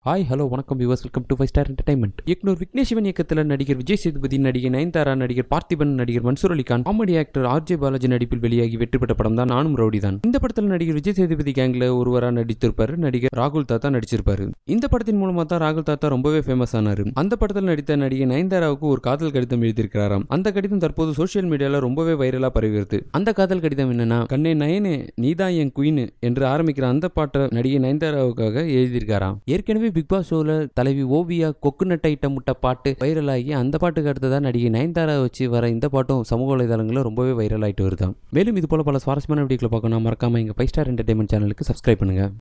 hi hello வணக்கம் viewers welcome to five star entertainment இயக்குனர் விக்னேஷ் சிவன் இயக்கத்தில் நடிகர் விஜய் சேதுபதி நடிகை நயன்தாரா நடிகர் பார்த்திபன் நடிகர் Mansoor Ali Khan comedy actor RJ Balaji நடிப்பில் வெளியாகி வெற்றி பெற்ற படம் தான் நானும் ரவுடி தான் இந்த படத்தில் நடிகர் விஜய் சேதுபதி கேங்ல ஒருவராக நடித்திருப்பாரு நடிகர் ராகுல் தாத்தா நடிச்சிருப்பாரு இந்த படத்தின் மூலமா தான் ராகுல் தாத்தா ரொம்பவே ஃபேமஸ் ஆனாரு அந்த படத்தில் நடித்த நடிகை நயன்தாராவுக்கு ஒரு காதல் கடிதம் எழுதியிருக்கிறாராம் அந்த கடிதம் தற்போது சோஷியல் மீடியால ரொம்பவே வைரலா பரவிடுது அந்த காதல் கடிதம் என்னன்னா கண்ணே நயனே நீதான் என் குயின் என்று ஆரம்பிக்கிற அந்த பாட்டை நடிகை நயன்தாராவுக்காக எழுதியிருக்காராம் ஏற்கனவே பிக் பாஸ் ஷோல தலைவி ஓவியா கொக்கு நட்டை முட்டை பாட்டு வைரலாகி அந்த பாட்டுக்கு அடுத்ததான் நடிகை நயன்தாரா வச்சு வர இந்த பாட்டும் சமூக வலைதளங்களில் ரொம்பவே வைரல் ஆயிட்டு வருதாம் மேலும் இது போல பல சுவாரஸ்யமான வீடியோக்களை பார்க்கணும் மறக்காம எங்க ஃபைவ் ஸ்டார் என்டர்டைன்மெண்ட் சேனலுக்கு சப்ஸ்கிரைப் பண்ணுங்க